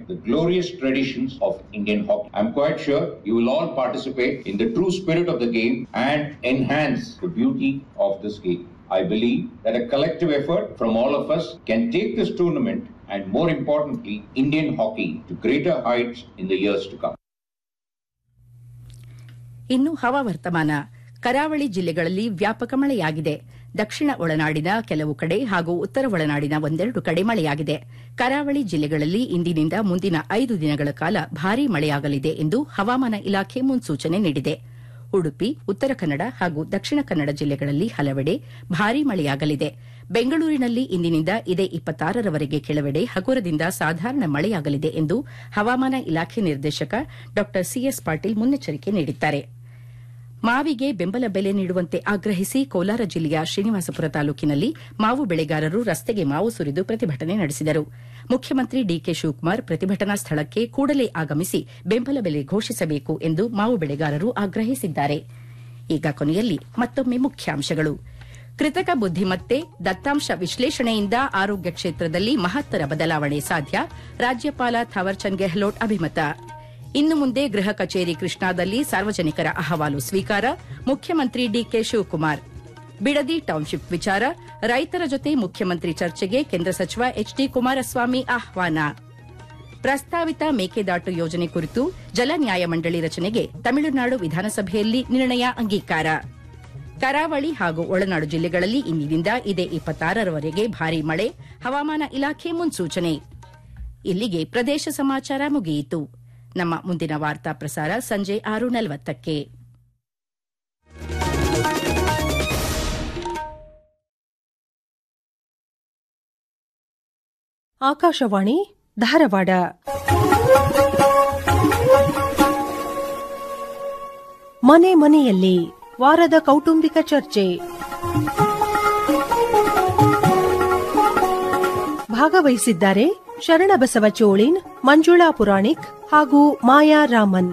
the glorious traditions of Indian hockey. I'm quite sure you will all participate in the true spirit of the game and enhance the beauty of this game. I believe that a collective effort from all of us can take this tournament and more importantly, Indian hockey to greater heights in the years to come. ಇನ್ನು ಹವಾವರ್ತಮಾನ ಕರಾವಳಿ ಜಿಲ್ಲೆಗಳಲ್ಲಿ ವ್ಯಾಪಕ ಮಳೆಯಾಗಿದೆ ದಕ್ಷಿಣ ಒಳನಾಡಿನ ಕೆಲವು ಕಡೆ ಹಾಗೂ ಉತ್ತರ ಒಳನಾಡಿನ ಒಂದೆರಡು ಕಡೆ ಮಳೆಯಾಗಿದೆ ಕರಾವಳಿ ಜಿಲ್ಲೆಗಳಲ್ಲಿ ಇಂದಿನಿಂದ ಮುಂದಿನ ಐದು ದಿನಗಳ ಕಾಲ ಭಾರೀ ಮಳೆಯಾಗಲಿದೆ ಎಂದು ಹವಾಮಾನ ಇಲಾಖೆ ಮುನ್ಸೂಚನೆ ನೀಡಿದೆ ಉಡುಪಿ ಉತ್ತರ ಕನ್ನಡ ಹಾಗೂ ದಕ್ಷಿಣ ಕನ್ನಡ ಜಿಲ್ಲೆಗಳಲ್ಲಿ ಹಲವೆಡೆ ಭಾರೀ ಮಳೆಯಾಗಲಿದೆ ಬೆಂಗಳೂರಿನಲ್ಲಿ ಇಂದಿನಿಂದ ಇದೇ ಇಪ್ಪತ್ತಾರರವರೆಗೆ ಕೆಲವೆಡೆ ಹಗುರದಿಂದ ಸಾಧಾರಣ ಮಳೆಯಾಗಲಿದೆ ಎಂದು ಹವಾಮಾನ ಇಲಾಖೆ ನಿರ್ದೇಶಕ ಡಾ ಸಿಎಸ್ ಪಾಟೀಲ್ ಮುನ್ನೆಚ್ಚರಿಕೆ ನೀಡಿದ್ದಾರೆ ಮಾವಿಗೆ ಬೆಂಬಲ ಬೆಲೆ ನೀಡುವಂತೆ ಆಗ್ರಹಿಸಿ ಕೋಲಾರ ಜಿಲ್ಲೆಯ ಶ್ರೀನಿವಾಸಪುರ ತಾಲೂಕಿನಲ್ಲಿ ಮಾವು ಬೆಳೆಗಾರರು ರಸ್ತೆಗೆ ಮಾವು ಸುರಿದು ಪ್ರತಿಭಟನೆ ನಡೆಸಿದರು ಮುಖ್ಯಮಂತ್ರಿ ಡಿಕೆ ಶಿವಕುಮಾರ್ ಪ್ರತಿಭಟನಾ ಸ್ಥಳಕ್ಕೆ ಕೂಡಲೇ ಆಗಮಿಸಿ ಬೆಂಬಲ ಬೆಲೆ ಘೋಷಿಸಬೇಕು ಎಂದು ಮಾವು ಬೆಳೆಗಾರರು ಆಗ್ರಹಿಸಿದ್ದಾರೆ ಈಗ ಕೊನೆಯಲ್ಲಿ ಮತ್ತೊಮ್ಮೆ ಮುಖ್ಯಾಂಶಗಳು ಕೃತಕ ಬುದ್ದಿಮತ್ತೆ ದತ್ತಾಂಶ ವಿಶ್ಲೇಷಣೆಯಿಂದ ಆರೋಗ್ಯ ಕ್ಷೇತ್ರದಲ್ಲಿ ಮಹತ್ತರ ಬದಲಾವಣೆ ಸಾಧ್ಯ ರಾಜ್ಯಪಾಲ ಥಾವರ್ಚಂದ್ ಗೆಹ್ಲೋಟ್ ಅಭಿಮತ ಇನ್ನು ಮುಂದೆ ಗೃಹ ಕಚೇರಿ ಕೃಷ್ಣಾದಲ್ಲಿ ಸಾರ್ವಜನಿಕರ ಅಹವಾಲು ಸ್ವೀಕಾರ ಮುಖ್ಯಮಂತ್ರಿ ಡಿಕೆ ಶಿವಕುಮಾರ್ ಬಿಡದಿ ಟೌನ್ಶಿಪ್ ವಿಚಾರ ರೈತರ ಜೊತೆ ಮುಖ್ಯಮಂತ್ರಿ ಚರ್ಚೆಗೆ ಕೇಂದ್ರ ಸಚಿವ ಎಚ್ಡಿ ಕುಮಾರಸ್ವಾಮಿ ಆಹ್ವಾನ ಪ್ರಸ್ತಾವಿತ ಮೇಕೆದಾಟು ಯೋಜನೆ ಕುರಿತು ಜಲ ನ್ಯಾಯಮಂಡಳಿ ರಚನೆಗೆ ತಮಿಳುನಾಡು ವಿಧಾನಸಭೆಯಲ್ಲಿ ನಿರ್ಣಯ ಅಂಗೀಕಾರ ಕರಾವಳಿ ಹಾಗೂ ಒಳನಾಡು ಜಿಲ್ಲೆಗಳಲ್ಲಿ ಇಂದಿನಿಂದ ಇದೇ ಇಪ್ಪತ್ತಾರರವರೆಗೆ ಭಾರೀ ಮಳೆ ಹವಾಮಾನ ಇಲಾಖೆ ಮುನ್ಸೂಚನೆ ಇಲ್ಲಿಗೆ ಪ್ರದೇಶ ಸಮಾಚಾರ ಮುಗಿಯಿತು ನಮ್ಮ ಮುಂದಿನ ವಾರ್ತಾ ಪ್ರಸಾರ ಸಂಜೆ ಆರು ನಲವತ್ತಕ್ಕೆ ಆಕಾಶವಾಣಿ ಧಾರವಾಡ ಮನೆ ಮನೆಯಲ್ಲಿ ವಾರದ ಕೌಟುಂಬಿಕ ಚರ್ಚೆ ಭಾಗವಹಿಸಿದ್ದಾರೆ ಶರಣಬಸವ ಚೋಳಿನ್ ಮಂಜುಳಾ ಪುರಾಣಿಕ್ ಹಾಗೂ ಮಾಯಾ ರಾಮನ್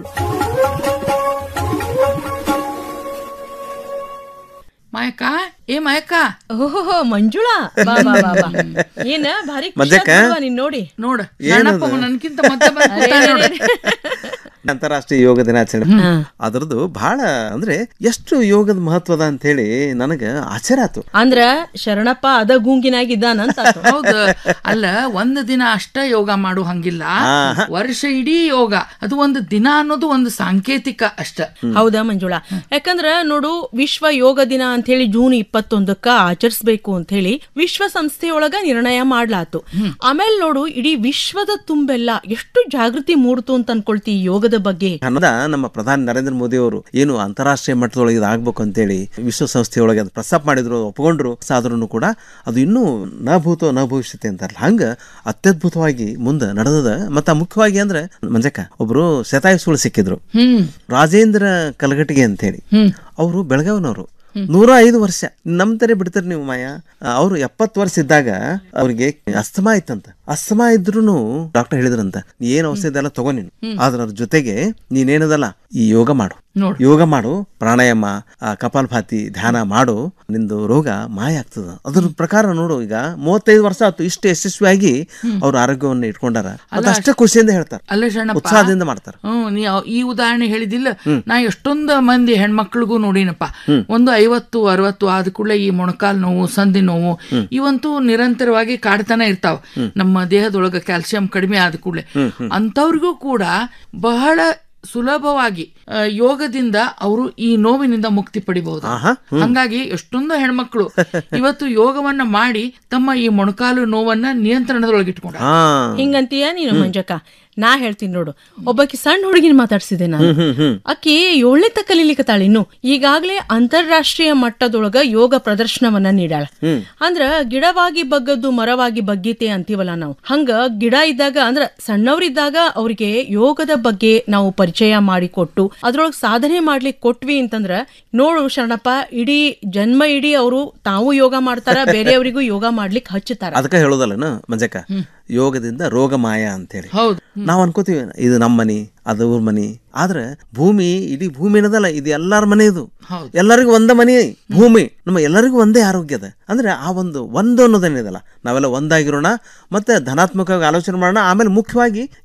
ಮಾಯಕ್ಕ ಏ ಮಾಯಕ್ಕ ಓಹೋ ಮಂಜುಳಾ ಬಾ ಬಾ ಬಾ ಬಾ ಏನ ಭಾರಿ ಖುಷಿ ಮಜಕ್ಕ? ಆತ್ ಬಿಡ್ವಾ ನೀನ್ ನೋಡಿ ನೋಡ ಸಣ್ಣಪ್ಪ ನನ್ಕಿಂತ ಮತ್ತೆ ಬಂದ್ ಕೂತಾನ ನೋಡು. ಅಂತಾರಾಷ್ಟ್ರೀಯ ಯೋಗ ದಿನಾಚರಣೆ ಅದರದ್ದು ಬಹಳ ಅಂದ್ರೆ ಎಷ್ಟು ಯೋಗದ ಮಹತ್ವದ ಅಂತ ಹೇಳಿ ನನಗ ಆಶ್ಚರ್ಯ ಆತು ಅಂದ್ರ ಶರಣಪ್ಪ ಅದ ಗುಂಗಿನಾಗಿದ್ದಾನಂತ ಆತು. ಹೌದು ಅಲ್ಲ ಒಂದ್ ದಿನ ಅಷ್ಟ ಯೋಗ ಮಾಡು ಹಂಗಿಲ್ಲ ವರ್ಷ ಇಡೀ ಯೋಗ ಅದು ಒಂದು ದಿನ ಅನ್ನೋದು ಒಂದು ಸಾಂಕೇತಿಕ ಅಷ್ಟ ಹೌದಾ ಮಂಜುಳಾ ಯಾಕಂದ್ರ ನೋಡು ವಿಶ್ವ ಯೋಗ ದಿನ ಅಂತ ಹೇಳಿ ಜೂನ್ ಇಪ್ಪತ್ತೊಂದಕ್ಕ ಆಚರಿಸ್ಬೇಕು ಅಂತ ಹೇಳಿ ವಿಶ್ವಸಂಸ್ಥೆಯೊಳಗ ನಿರ್ಣಯ ಮಾಡ್ಲಾತು ಆಮೇಲೆ ನೋಡು ಇಡೀ ವಿಶ್ವದ ತುಂಬೆಲ್ಲ ಎಷ್ಟು ಜಾಗೃತಿ ಮೂಡ್ತು ಅಂತ ಅನ್ಕೊಳ್ತಿ ಈ ಯೋಗದ ಬಗ್ಗೆ ಅನ್ನೋದ ನಮ್ಮ ಪ್ರಧಾನಿ ನರೇಂದ್ರ ಮೋದಿ ಅವರು ಏನು ಅಂತಾರಾಷ್ಟ್ರೀಯ ಮಟ್ಟದೊಳಗೆ ಇದು ಆಗ್ಬೇಕು ಅಂತೇಳಿ ವಿಶ್ವಸಂಸ್ಥೆಯೊಳಗೆ ಅದು ಪ್ರಸ್ತಾಪ ಮಾಡಿದ್ರು ಒಪ್ಕೊಂಡ್ರು ಆದ್ರೂ ಕೂಡ ಅದು ಇನ್ನೂ ನ ಭೂತೋ ನ ಭವಿಷ್ಯತೆ ಅಂತಾರಲ್ಲ ಹಂಗ ಅತ್ಯದ್ಭುತವಾಗಿ ಮುಂದೆ ನಡೆದದ ಮತ್ತ ಮುಖ್ಯವಾಗಿ ಅಂದ್ರೆ ಮಂಜಕ್ಕ ಒಬ್ರು ಶತಾಯುಸುಗಳು ಸಿಕ್ಕಿದ್ರು ಹ್ಮ್ ರಾಜೇಂದ್ರ ಕಲಗಟಿಗೆ ಅಂತೇಳಿ ಅವರು ಬೆಳಗಾವಿನವರು ನೂರ ಐದು ವರ್ಷ ನಂಬ್ತಾರೆ ಬಿಡ್ತಾರೆ ನೀವು ಮಾಯಾ ಅವರು ಎಪ್ಪತ್ತು ವರ್ಷ ಇದ್ದಾಗ ಅವ್ರಿಗೆ ಅಸ್ತಮಾ ಇತ್ತಂತ ಅಸ್ತಮಾ ಇದ್ರು ಡಾಕ್ಟರ್ ಹೇಳಿದ್ರಂತ ನೀ ಏನ್ ಔಷಧಿ ಎಲ್ಲ ತಗೋ ನೀನು ಆದ್ರ ಅದ್ರ ಜೊತೆಗೆ ನೀನೇನದಲ್ಲ ಈ ಯೋಗ ಮಾಡು ನೋಡು. ಯೋಗ ಮಾಡು ಪ್ರಾಣಾಯಾಮ ಆ, ಕಪಾಲಭಾತಿ ಧ್ಯಾನ ಮಾಡು ನಿಂದು ರೋಗ ಮಾಯ ಆಗ್ತದ ಅದ್ರ ಪ್ರಕಾರ ನೋಡು ಈಗ ಮೂವತ್ತೈದು ವರ್ಷ ಆಯ್ತು ಇಷ್ಟು ಯಶಸ್ವಿಯಾಗಿ ಅವ್ರ ಆರೋಗ್ಯವನ್ನು ಇಟ್ಕೊಂಡಾರ ಅದು ಅಷ್ಟೇ ಖುಷಿಯಿಂದ ಹೇಳ್ತಾರೆ ಅಲ್ಲ ಶರಣಪ್ಪ ಉತ್ಸಾಹದಿಂದ ಮಾಡ್ತಾರೆ ಹ್ಮ್ ನೀ ಅವ್- ಈ ಉದಾಹರಣೆ ಹೇಳಿದಿಲ್ಲ ನಾ ಎಷ್ಟೊಂದು ಮಂದಿ ಹೆಣ್ಮಕ್ಳಿಗೂ ನೋಡಿನಪ್ಪ ಒಂದು ಐವತ್ತು ಅರವತ್ತು ಆದ ಕೂಡಲೇ ಈ ಮೊಣಕಾಲ್ ನೋವು ಸಂಧಿ ನೋವು ಇವಂತೂ ನಿರಂತರವಾಗಿ ಕಾಡ್ತಾನೆ ಇರ್ತಾವ ನಮ್ಮ ದೇಹದೊಳಗ ಕ್ಯಾಲ್ಸಿಯಂ ಕಡಿಮೆ ಆದ ಕೂಡಲೇ ಅಂತವ್ರಿಗೂ ಕೂಡ ಬಹಳ ಸುಲಭವಾಗಿ ಆ, ಯೋಗದಿಂದ ಅವರು ಈ ನೋವಿನಿಂದ ಮುಕ್ತಿ ಪಡಿಬಹುದು ಆಹಾ, ಹಂಗಾಗಿ ಎಷ್ಟೊಂದು ಹೆಣ್ಮಕ್ಳು ಇವತ್ತು ಯೋಗವನ್ನ ಮಾಡಿ ತಮ್ಮ ಈ ಮೊಣಕಾಲು ನೋವನ್ನ ನಿಯಂತ್ರಣದೊಳಗೆ ಇಟ್ಕೊಂಡ ಹಾ ಹಿಂಗಂತೀಯ ನೀನು ಮಂಜಕ್ಕ ನಾ ಹೇಳ್ತೀನಿ ನೋಡು ಒಬ್ಬಾಕಿ ಸಣ್ಣ ಹುಡುಗಿನ ಮಾತಾಡ್ಸಿದೆ ನಾನು ಆಕಿ ಏಳನೇ ತಕ್ಕ ಕಲೀಲಿಕತ್ತಾಳ ಇನ್ನು ಈಗಾಗ್ಲೇ ಅಂತಾರಾಷ್ಟ್ರೀಯ ಮಟ್ಟದೊಳಗ ಯೋಗ ಪ್ರದರ್ಶನವನ್ನ ನೀಡಾಳ ಅಂದ್ರ ಗಿಡವಾಗಿ ಬಗ್ಗದ್ದು ಮರವಾಗಿ ಬಗ್ಗೀತೆ ಅಂತೀವಲ್ಲ ನಾವು ಹಂಗ ಗಿಡ ಇದ್ದಾಗ ಅಂದ್ರ ಸಣ್ಣವ್ರಿದ್ದಾಗ ಅವ್ರಿಗೆ ಯೋಗದ ಬಗ್ಗೆ ನಾವು ಪರಿಚಯ ಮಾಡಿಕೊಟ್ಟು ಅದ್ರೊಳಗ್ ಸಾಧನೆ ಮಾಡ್ಲಿಕ್ಕೆ ಕೊಟ್ವಿ ಅಂತಂದ್ರ ನೋಡು ಶರಣಪ್ಪ ಇಡೀ ಜನ್ಮ ಇಡೀ ಅವರು ತಾವು ಯೋಗ ಮಾಡ್ತಾರ ಬೇರೆಯವರಿಗೂ ಯೋಗ ಮಾಡ್ಲಿಕ್ಕೆ ಹಚ್ಚುತ್ತಾರ ಅದಕ್ಕೆ ಹೇಳೋದಲ್ಲನ ಮಂಜಕ್ಕ ಯೋಗದಿಂದ ರೋಗ ಮಾಯ ಅಂತೇಳಿ ಹೌದು ನಾವ್ ಅನ್ಕೋತೀವಿ ಇದು ನಮ್ಮ ಮನಿ ಅದು ಅವ್ರ ಮನಿ ಆದ್ರೆ ಭೂಮಿ ಇಡೀ ಭೂಮಿ ಏನದಲ್ಲ ಇದು ಎಲ್ಲಾರ ಮನೆ ಇದು ಎಲ್ಲರಿಗೂ ಒಂದೇ ಮನೆ ಭೂಮಿ ನಮ್ಮ ಎಲ್ಲರಿಗೂ ಒಂದೇ ಆರೋಗ್ಯದ ಅಂದ್ರೆ ಆ ಒಂದು ಒಂದು ಅನ್ನೋದೇನಿದಲ್ಲ ನಾವೆಲ್ಲ ಒಂದಾಗಿರೋಣ ಮತ್ತೆ ಧನಾತ್ಮಕವಾಗಿ ಆಲೋಚನೆ ಮಾಡೋಣ ಆಮೇಲೆ ಮುಖ್ಯವಾಗಿ